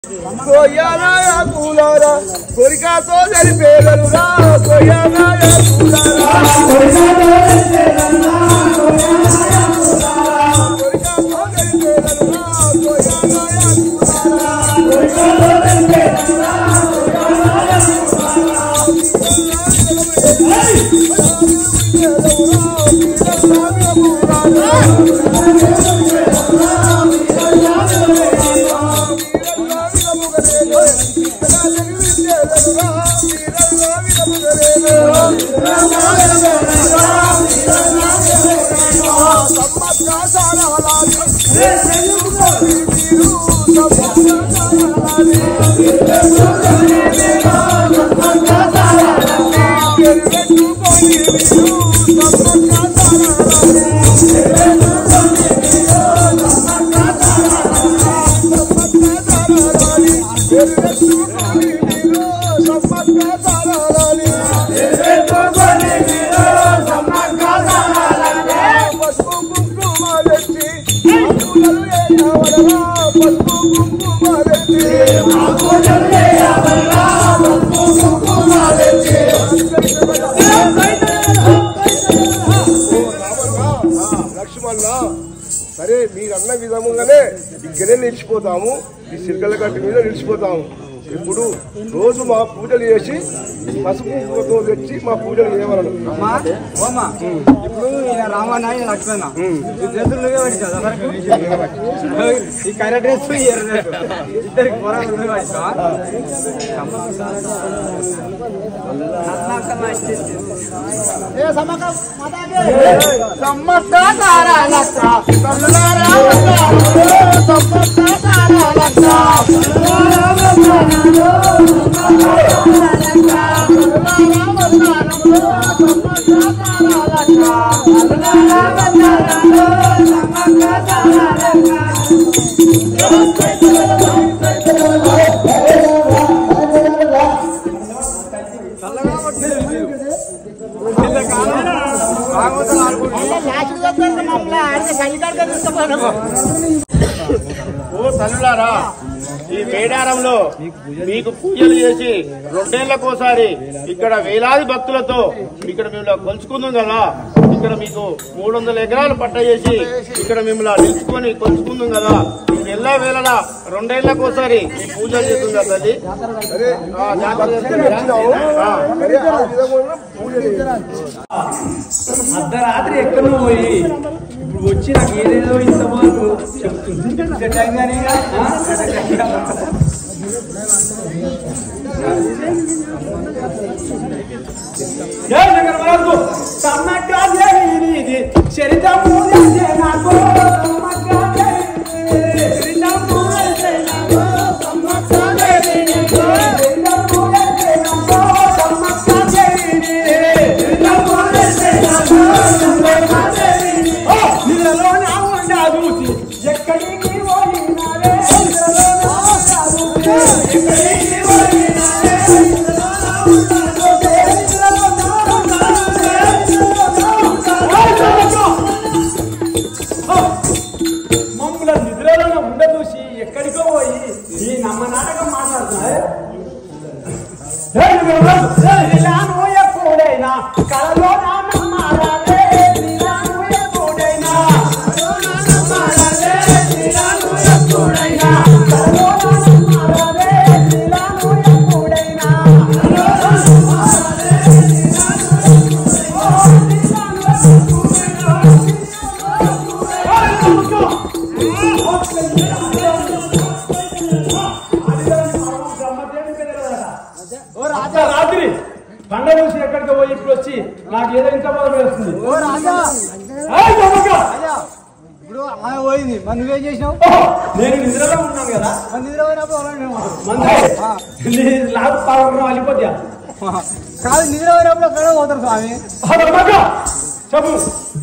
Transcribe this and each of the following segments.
కొయ్యానాయ పూలారా కొరికాతో జరిపేదరురా కొయ్యానాయ పూలారా కొరికాతో జరిపేదరురా కొయ్యానాయ పూలారా లక్ష్మణ సరే మీరు అన్న విధముగానే ఇక్కడే నిలిచిపోతాము ఈ సిరికల గట్టి మీద నిలిచిపోతాము ఇప్పుడు రోజు మా పూజలు చేసి పసుపు కుంకుమతో తెచ్చి మా పూజలు చేయమన్నాడు అమ్మా, ఓ అమ్మా, ఇప్పుడు ఈయన రామన్న ఈయన లక్ష్మణ ఈ డ్రెస్సులు నువ్వే పట్టించావు ఈ కర్ర డ్రెస్ ఈ ఎర్ర డ్రెస్ ఇద్దరికి పొరాలు నువ్వే పట్టించావా సమ్మక్క సారాలక్క కన్నులారా వందనాలు, సమ్మక్క సారాలక్క ఓ తల్లులారా ఈ మేడారంలో మీకు పూజలు చేసి రెండేళ్లకోసారి ఇక్కడ వేలాది భక్తులతో ఇక్కడ మిమ్మల్ని కొలుచుకుందాం కదా ఇక్కడ మీకు మూడు వందల ఎకరాలు పట్ట చేసి ఇక్కడ మిమ్మల్ని నిలుచుకొని కొలుచుకుందాం కదా మీకు ఎల్ల వేళలా రెండేళ్లకోసారి ఈ పూజలు చేస్తుంది కదా తల్లి ఆ, జాతర చేస్తుందా? ఆ. సరే ఆ విధంగా పూజలు చేయాలి. అర్ధరాత్రి ఎక్కడో పోయి ఇప్పుడు వచ్చి నాకు ఏదేదో ఇంతవరకు చెప్తుంది ఇంత టైం కానీ ఇక, ఆ? జై జగన్ మహారాజు సమ్మక్క జయనిది చరితము చేసే నాకు సమ్మక్క జయనిది చరితము చేసే నాకు సమ్మక్క జయనిది చరితము చేసే నాకు సమ్మక్క జయనిది చరితము చేసే నాకు సమ్మక్క జయనిది ఓ నీళ్ళలో నా ఉండా చూసి ఎక్కడికి పోయినారే నీళ్ళలో నా ఉండా చూసి ఎక్కడికి పోయినారే నీళ్ళలో నా ఉండా చూసి నీళ్ళలో నా ఉండా చూసి నీళ్ళలో నా ఉండా మమ్మల్ని నిద్రలో ఉండదూసి ఎక్కడికో పోయి ఈ నమ్మ నాటకం మాట్లాడుతున్నారు ఎప్పుడైనా కలలో నా నమ్మాలే నీలాను ఎప్పుడైనా కలలో నా నమ్మాలే నీలాను ఎప్పుడైనా కలలో నా నమ్మాలే నీలాను ఎప్పుడైనా కలలో నా నమ్మాలే రాత్రి పండగ చూసి ఎక్కడికి పోయి ఇప్పుడు వచ్చి నాకు ఏదో ఇంత బాధ వేస్తుంది ఓ రాజా ఇప్పుడు ఆమె పోయింది మరి నువ్వేం చేసినావు నేను నిద్రలో ఉన్నాను కదా మరి నిద్ర పోయినప్పుడు అలానే ఉన్నావు. మంది లాభ పాల్గొనడం వెళ్ళిపోద్యా కాదు నిద్ర పోయినప్పుడు అక్కడ పోతారు స్వామి చెప్పు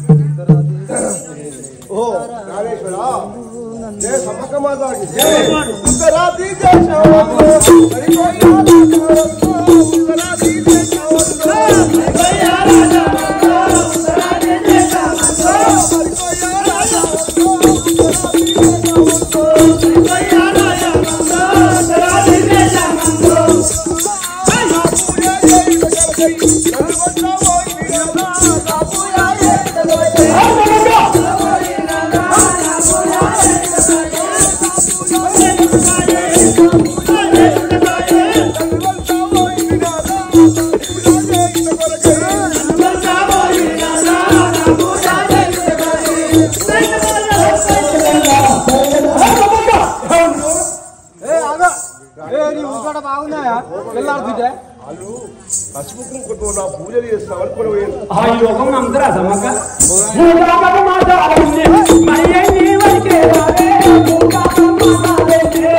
ఓ నాగేశ్వర జయ సమ్మక్క మాతాకి ఉత్తరాది దేశంలో సరిపోయిన రాజావో, ఉత్తరాది దేశంలో సరిపోయిన రాజావో, ఉత్తరాది దేశంలో సరిపోయిన రాజావో, ఆగు. ఏ, నీ ఊరుకోట బాగున్నాయా వెళ్ళాడుతుంటే వాళ్ళు పసుపు కుంకుతో నా పూజలు చేస్తామని కొనవేరు ఆ యోగం అందరా సమక భూలోకము మాతాలే మయ్యని వరకే రావే భూలోకము మాతాలే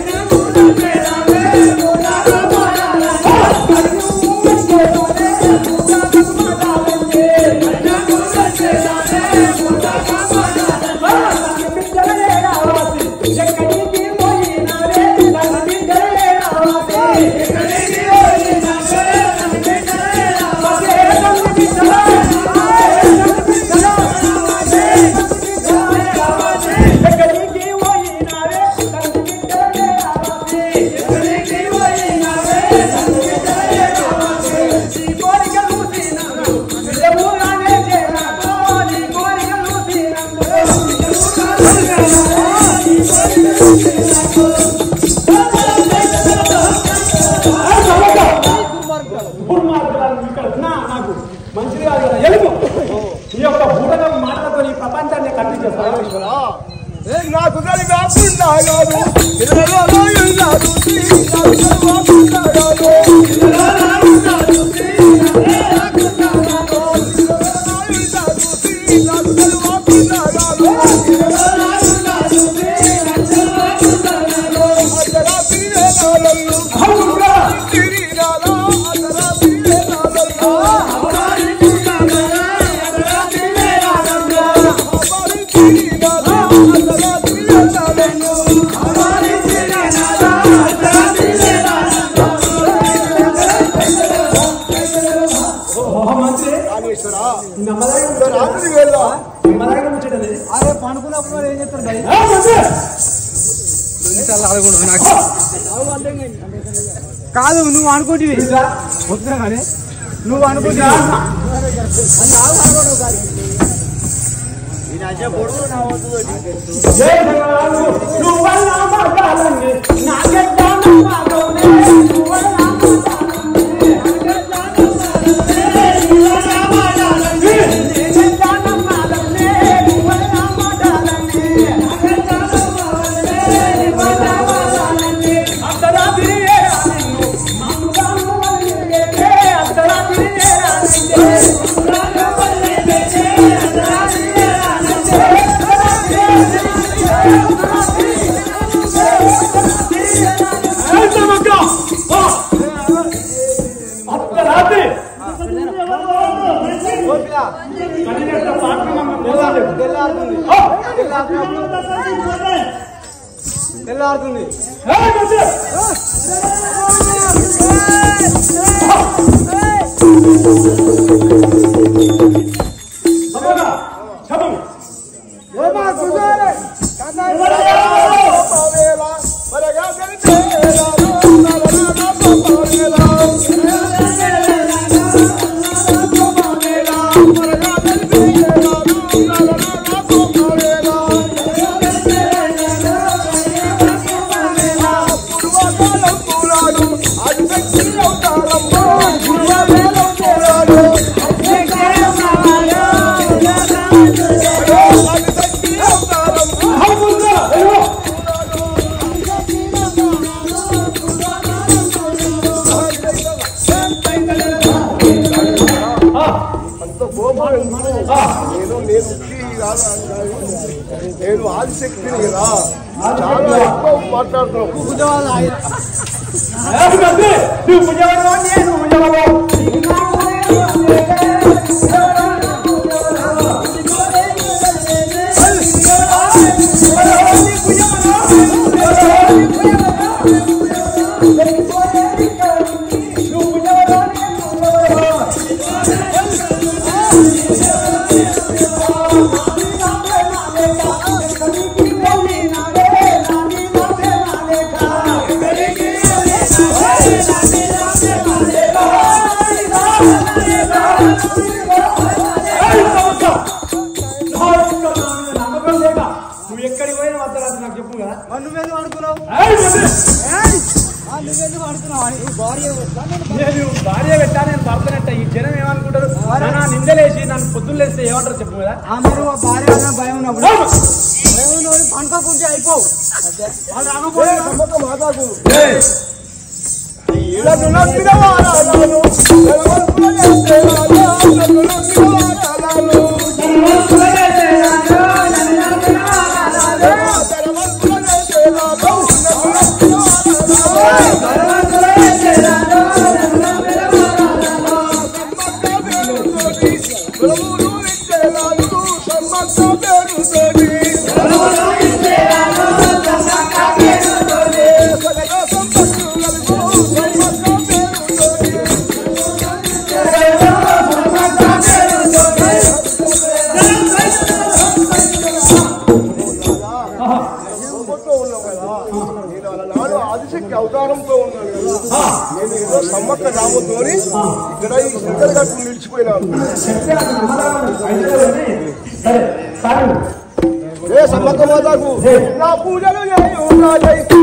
దుర్మార్గులను ఇక్కడ ఉన్నా నాకు మంచిది కాదు కదా ఎలుగు ఈ యొక్క భూటక మాటలతో ఈ ప్రపంచాన్ని కట్టించేస్తాను నాకు కాకుండా కాదు ఇళ్ళలో ఇల్లాలు మంత్రి రామేశ్వరా నమ్మదగిన రాత్రి వేళ నమ్మదగిన ముచ్చటది అరే పండుకున్నప్పుడు మరి ఏం చెప్తారు భయ్ ఆ, మంత్రి కాదు నువ్వు అనుకుంటివి వస్తున్నా కానీ నువ్వు అనుకుంటున్నా జై భగవాను నువ్వన్న మాటాలని నాకెట్ట నమ్మకమే నువ్వన్న అర్ధరాత్రి కన్నెట్ట పాత్రమమ్మ నిలవాలి. తెల్లారుతుంది ఆ! తెల్లారుతుంది ఏయ్ మంత్రి! సమగా, శవం. అవునుగా, వెళ్ళు. అంత కోపం ఎందుకు? నేను నేను ఉట్టి కాదు అంటాను. నేను ఆదిశక్తిని కదా చాలా ఎక్కువ మాట్లాడుతున్నావు ఏయ్ మంత్రి, నువ్వు పుణ్యవాడివా? నేను పుణ్యవాడు. Thank you. నేను భార్య పెట్టా నేను భర్తనట్ట ఈ జనం ఏమనుకుంటారు నా నిందలేసి నన్ను పొద్దున్న లేస్తే ఏమంటారు చెప్పు కదా ఆ మరి ఓ భార్య అన్న భయం ఉన్నప్పుడు భయం ఉన్నప్పుడు పండుకోకుంటే అయిపోవు వాళ్ళు రాకపోతే సమ్మక్క మాతాకు ఇళ్ళను నమ్మిన వారాలను, నెలవంతుల చేసేవాళ్ళు, ఇళ్ళను నమ్మిన వారాలను. నెలవంతుల చేసేవాళ్ళు, ప్రభువులు ఇచ్చేవాళ్ళు, సమ్మక్క పేరుతోటి. సకల సంపత్తులు కలుగు, సమ్మక్క పేరుతోటి. సంపత్తో ఉన్నావు కదా నేను అలనాడు ఆదిశక్తి అవతారంతో ఉన్నాను కదా నేను ఏదో సమ్మక్క రాముతోని ఇక్కడ ఈ శంకర గట్టు నిలిచిపోయినాను ఏ సమ్మక్క మాతకు నా పూజలు చేయు రాజై